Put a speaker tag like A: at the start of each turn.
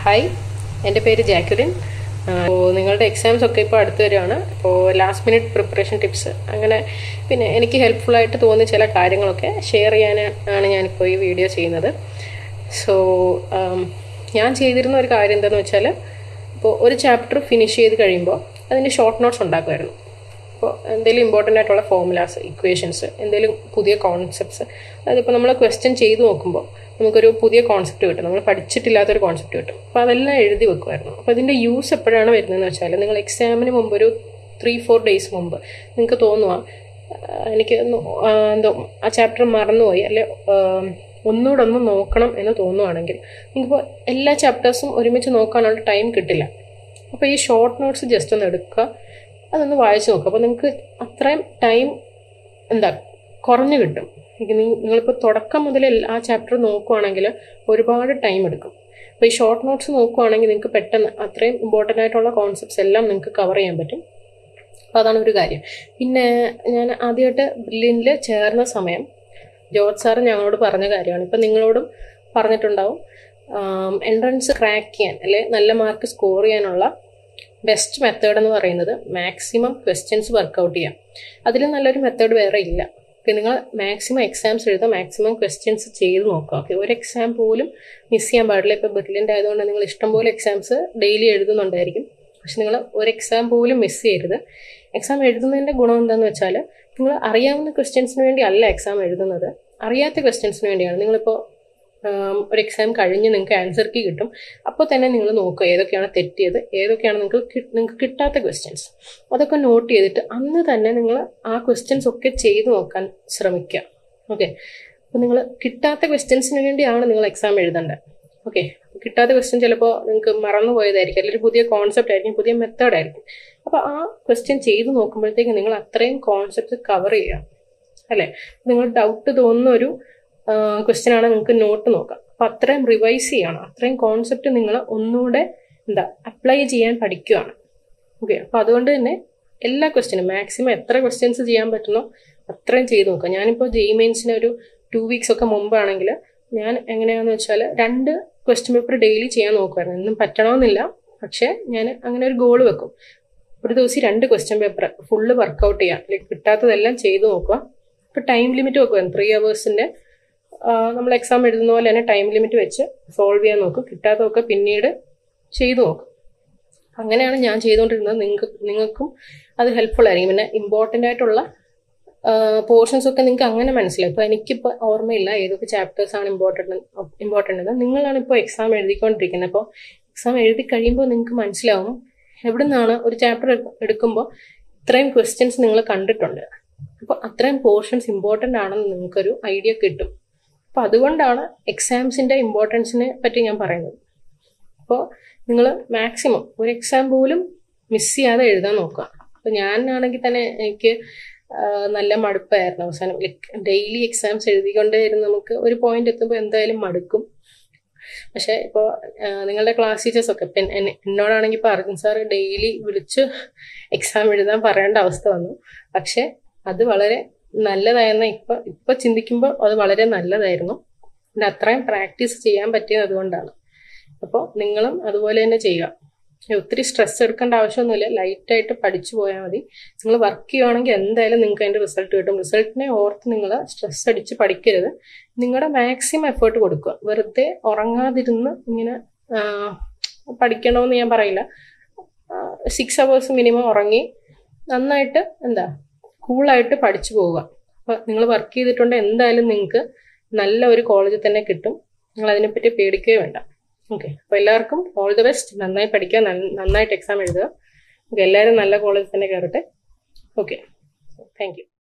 A: hi എൻ്റെ പേര് Jacqueline അപ്പോൾ നിങ്ങളുടെ എക്സാംസ് ഒക്കെ ഇപ്പോൾ അടുത്ത് വരികയാണ് അപ്പോൾ ലാസ്റ്റ് മിനിറ്റ് പ്രിപ്പറേഷൻ ടിപ്സ് അങ്ങനെ പിന്നെ എനിക്ക് ഹെൽപ്ഫുൾ ആയിട്ട് തോന്നിയ ചില കാര്യങ്ങളൊക്കെ ഷെയർ ചെയ്യാൻ ആണ് ഞാനിപ്പോൾ ഈ വീഡിയോ ചെയ്യുന്നത് സോ ഞാൻ ചെയ്തിരുന്ന ഒരു കാര്യം എന്താണെന്ന് വെച്ചാൽ ഇപ്പോൾ ഒരു ചാപ്റ്റർ ഫിനിഷ് ചെയ്ത് കഴിയുമ്പോൾ അതിൻ്റെ ഷോർട്ട് നോട്ട്സ് ഉണ്ടാക്കുമായിരുന്നു അപ്പോൾ എന്തെങ്കിലും ഇമ്പോർട്ടൻ്റ് ആയിട്ടുള്ള ഫോമുലാസ് ഇക്വേഷൻസ് എന്തെങ്കിലും പുതിയ കോൺസെപ്റ്റ്സ് അതായത് ഇപ്പോൾ നമ്മൾ ക്വസ്റ്റ്യൻ ചെയ്ത് നോക്കുമ്പോൾ നമുക്കൊരു പുതിയ കോൺസെപ്റ്റ് കിട്ടും നമ്മൾ പഠിച്ചിട്ടില്ലാത്തൊരു കോൺസെപ്റ്റ് കിട്ടും അപ്പോൾ അതെല്ലാം എഴുതി വെക്കുമായിരുന്നു അപ്പോൾ അതിൻ്റെ യൂസ് എപ്പോഴാണ് വരുന്നതെന്ന് വെച്ചാൽ നിങ്ങൾ എക്സാമിന് മുമ്പ് ഒരു ത്രീ ഫോർ ഡേയ്സ് മുമ്പ് നിങ്ങൾക്ക് തോന്നുക എനിക്ക് എന്തോ ആ ചാപ്റ്റർ മറന്നുപോയി അല്ലെ ഒന്നുകൂടെ ഒന്ന് നോക്കണം എന്ന് തോന്നുവാണെങ്കിൽ നിങ്ങൾക്കിപ്പോൾ എല്ലാ ചാപ്റ്റേഴ്സും ഒരുമിച്ച് നോക്കാനുള്ള ടൈം കിട്ടില്ല അപ്പോൾ ഈ ഷോർട്ട് നോട്ട്സ് ജസ്റ്റ് ഒന്ന് എടുക്കുക അതൊന്ന് വായിച്ച് നോക്കുക അപ്പോൾ നിങ്ങൾക്ക് അത്രയും ടൈം എന്താ കുറഞ്ഞു കിട്ടും നിങ്ങളിപ്പോൾ തുടക്കം മുതൽ ആ ചാപ്റ്റർ നോക്കുവാണെങ്കിൽ ഒരുപാട് ടൈം എടുക്കും അപ്പോൾ ഈ ഷോർട്ട് നോട്ട്സ് നോക്കുവാണെങ്കിൽ നിങ്ങൾക്ക് പെട്ടെന്ന് അത്രയും ഇമ്പോർട്ടൻ്റ് ആയിട്ടുള്ള കോൺസെപ്റ്റ്സ് എല്ലാം നിങ്ങൾക്ക് കവർ ചെയ്യാൻ പറ്റും അപ്പോൾ അതാണ് ഒരു കാര്യം പിന്നെ ഞാൻ ആദ്യമായിട്ട് ബ്രില്യനിൽ ചേർന്ന സമയം ജോർജ് സാർ ഞങ്ങളോട് പറഞ്ഞ കാര്യമാണ് ഇപ്പം നിങ്ങളോടും പറഞ്ഞിട്ടുണ്ടാവും എൻട്രൻസ് ക്രാക്ക് ചെയ്യാൻ അല്ലെ നല്ല മാർക്ക് സ്കോർ ചെയ്യാനുള്ള ബെസ്റ്റ് മെത്തേഡ് എന്ന് പറയുന്നത് മാക്സിമം ക്വസ്റ്റ്യൻസ് വർക്കൗട്ട് ചെയ്യാം അതിൽ നല്ലൊരു മെത്തേഡ് വേറെ ഇല്ല ഓക്കെ നിങ്ങൾ മാക്സിമം എക്സാംസ് എഴുതുക മാക്സിമം ക്വസ്റ്റ്യൻസ് ചെയ്ത് നോക്കുക ഓക്കെ ഒരു എക്സാം പോലും മിസ് ചെയ്യാൻ പാടില്ല ഇപ്പോൾ ബ്രില്യൻ്റ് ആയതുകൊണ്ട് നിങ്ങൾ ഇഷ്ടംപോലെ എക്സാംസ് ഡെയിലി എഴുതുന്നുണ്ടായിരിക്കും പക്ഷെ നിങ്ങൾ ഒരു എക്സാം പോലും മിസ് ചെയ്യരുത് എക്സാം എഴുതുന്നതിൻ്റെ ഗുണം എന്താണെന്ന് വെച്ചാൽ നിങ്ങൾ അറിയാവുന്ന ക്വസ്റ്റ്യൻസിന് വേണ്ടി അല്ല എക്സാം എഴുതുന്നത് അറിയാത്ത ക്വസ്റ്റ്യൻസിന് വേണ്ടിയാണ് നിങ്ങളിപ്പോൾ ഒരു എക്സാം കഴിഞ്ഞ് നിങ്ങൾക്ക് ആൻസർ കീ കിട്ടും അപ്പോൾ തന്നെ നിങ്ങൾ നോക്കുക ഏതൊക്കെയാണ് തെറ്റിയത് ഏതൊക്കെയാണ് നിങ്ങൾക്ക് നിങ്ങൾക്ക് കിട്ടാത്ത ക്വസ്റ്റ്യൻസ് അതൊക്കെ നോട്ട് ചെയ്തിട്ട് അന്ന് തന്നെ നിങ്ങൾ ആ ക്വസ്റ്റ്യൻസ് ഒക്കെ ചെയ്ത് നോക്കാൻ ശ്രമിക്കുക ഓക്കെ അപ്പോൾ നിങ്ങൾ കിട്ടാത്ത ക്വസ്റ്റ്യൻസിന് വേണ്ടിയാണ് നിങ്ങൾ എക്സാം എഴുതേണ്ടത് ഓക്കെ കിട്ടാത്ത ക്വസ്റ്റ്യൻ ചിലപ്പോൾ നിങ്ങൾക്ക് മറന്നു പോയതായിരിക്കും അല്ലെങ്കിൽ പുതിയ കോൺസെപ്റ്റ് ആയിരിക്കും പുതിയ മെത്തേഡ് ആയിരിക്കും അപ്പോൾ ആ ക്വസ്റ്റ്യൻ ചെയ്ത് നോക്കുമ്പോഴത്തേക്ക് നിങ്ങൾ അത്രയും കോൺസെപ്റ്റ് കവർ ചെയ്യുക അല്ലേ നിങ്ങൾ ഡൗട്ട് തോന്നുന്ന ഒരു ക്വസ്റ്റ്യൻ ആണ് നിങ്ങൾക്ക് നോട്ട് നോക്കാം അപ്പം അത്രയും റിവൈസ് ചെയ്യണം അത്രയും കോൺസെപ്റ്റ് നിങ്ങൾ ഒന്നുകൂടെ എന്താ അപ്ലൈ ചെയ്യാൻ പഠിക്കുകയാണ് ഓക്കെ അപ്പം അതുകൊണ്ട് തന്നെ എല്ലാ ക്വസ്റ്റ്യനും മാക്സിമം എത്ര ക്വസ്റ്റ്യൻസ് ചെയ്യാൻ പറ്റുന്നോ അത്രയും ചെയ്ത് നോക്കുക ഞാനിപ്പോൾ ജെയ് മെയിൻസിന് ഒരു ടു വീക്സ് ഒക്കെ മുമ്പാണെങ്കിൽ ഞാൻ എങ്ങനെയാണെന്ന് വെച്ചാൽ രണ്ട് ക്വസ്റ്റ്യൻ പേപ്പർ ഡെയിലി ചെയ്യാൻ നോക്കുമായിരുന്നു ഒന്നും പറ്റണമെന്നില്ല പക്ഷേ ഞാൻ അങ്ങനെ ഒരു ഗോൾ വെക്കും ഒരു ദിവസം രണ്ട് ക്വസ്റ്റ്യൻ പേപ്പർ ഫുള്ള് വർക്കൗട്ട് ചെയ്യാം ലൈക്ക് കിട്ടാത്തതെല്ലാം ചെയ്ത് നോക്കുക ഇപ്പോൾ ടൈം ലിമിറ്റ് വെക്കുമായിരുന്നു ത്രീ അവേഴ്സിൻ്റെ നമ്മൾ എക്സാം എഴുതുന്ന പോലെ തന്നെ ടൈം ലിമിറ്റ് വെച്ച് സോൾവ് ചെയ്യാൻ നോക്കും കിട്ടാത്തതൊക്കെ പിന്നീട് ചെയ്തു നോക്കും അങ്ങനെയാണ് ഞാൻ ചെയ്തുകൊണ്ടിരുന്നത് നിങ്ങൾക്ക് നിങ്ങൾക്കും അത് ഹെൽപ്ഫുൾ ആയിരിക്കും പിന്നെ ഇമ്പോർട്ടൻ്റ് ആയിട്ടുള്ള പോർഷൻസ് ഒക്കെ നിങ്ങൾക്ക് അങ്ങനെ മനസ്സിലാവും ഇപ്പോൾ എനിക്കിപ്പോൾ ഓർമ്മയില്ല ഏതൊക്കെ ചാപ്റ്റേഴ്സ് ആണ് ഇമ്പോർട്ടൻ്റ് ഇമ്പോർട്ടൻ്റ് എന്ന് നിങ്ങളാണ് ഇപ്പോൾ എക്സാം എഴുതിക്കൊണ്ടിരിക്കുന്നത് അപ്പോൾ എക്സാം എഴുതി കഴിയുമ്പോൾ നിങ്ങൾക്ക് മനസ്സിലാവും എവിടെ നിന്നാണ് ഒരു ചാപ്റ്റർ എടുക്കുമ്പോൾ ഇത്രയും ക്വസ്റ്റ്യൻസ് നിങ്ങൾ കണ്ടിട്ടുണ്ട് അപ്പോൾ അത്രയും പോർഷൻസ് ഇമ്പോർട്ടൻ്റ് ആണെന്ന് നിങ്ങൾക്കൊരു ഐഡിയ കിട്ടും അപ്പോൾ അതുകൊണ്ടാണ് എക്സാംസിൻ്റെ ഇമ്പോർട്ടൻസിനെ പറ്റി ഞാൻ പറയുന്നത് അപ്പോൾ നിങ്ങൾ മാക്സിമം ഒരു എക്സാം പോലും മിസ് ചെയ്യാതെ എഴുതാൻ നോക്കുക അപ്പോൾ ഞാനാണെങ്കിൽ തന്നെ എനിക്ക് നല്ല മടുപ്പായിരുന്നു അവസാനം ലൈക്ക് ഡെയിലി എക്സാംസ് എഴുതിക്കൊണ്ടേ ഇരുന്ന് നമുക്ക് ഒരു പോയിന്റ് എത്തുമ്പോൾ എന്തായാലും മടുക്കും പക്ഷേ ഇപ്പോൾ നിങ്ങളുടെ ക്ലാസ് ടീച്ചേഴ്സൊക്കെ ഇപ്പം എന്നോടാണെങ്കിൽ ഇപ്പോൾ അർജുൻ സാർ ഡെയിലി വിളിച്ച് എക്സാം എഴുതാൻ പറയേണ്ട അവസ്ഥ വന്നു പക്ഷേ അത് വളരെ നല്ലതായിരുന്നു ഇപ്പൊ ഇപ്പൊ ചിന്തിക്കുമ്പോൾ അത് വളരെ നല്ലതായിരുന്നു പിന്നെ അത്രയും പ്രാക്ടീസ് ചെയ്യാൻ പറ്റിയത് അതുകൊണ്ടാണ് അപ്പോൾ നിങ്ങളും അതുപോലെ തന്നെ ചെയ്യുക ഒത്തിരി സ്ട്രെസ് എടുക്കേണ്ട ആവശ്യമൊന്നുമില്ല ലൈറ്റായിട്ട് പഠിച്ചു പോയാൽ മതി നിങ്ങൾ വർക്ക് ചെയ്യുവാണെങ്കിൽ എന്തായാലും നിങ്ങൾക്ക് അതിൻ്റെ റിസൾട്ട് കിട്ടും റിസൾട്ടിനെ ഓർത്ത് നിങ്ങൾ സ്ട്രെസ് അടിച്ച് പഠിക്കരുത് നിങ്ങളുടെ മാക്സിമം എഫേർട്ട് കൊടുക്കുക വെറുതെ ഉറങ്ങാതിരുന്ന് ഇങ്ങനെ പഠിക്കണമെന്ന് ഞാൻ പറയില്ല സിക്സ് അവേഴ്സ് മിനിമം ഉറങ്ങി നന്നായിട്ട് എന്താ കൂളായിട്ട് പഠിച്ചു പോവുക അപ്പോൾ നിങ്ങൾ വർക്ക് ചെയ്തിട്ടുണ്ട് എന്തായാലും നിങ്ങൾക്ക് നല്ല ഒരു കോളേജിൽ തന്നെ കിട്ടും നിങ്ങൾ അതിനെപ്പറ്റി പേടിക്കുകയോ വേണ്ട ഓക്കെ അപ്പോൾ എല്ലാവർക്കും ഓൾ ദി ബെസ്റ്റ് നന്നായി പഠിക്കുക നന്നായിട്ട് എക്സാം എഴുതുക ഓക്കെ എല്ലാവരും നല്ല കോളേജിൽ തന്നെ കയറട്ടെ ഓക്കെ താങ്ക് യു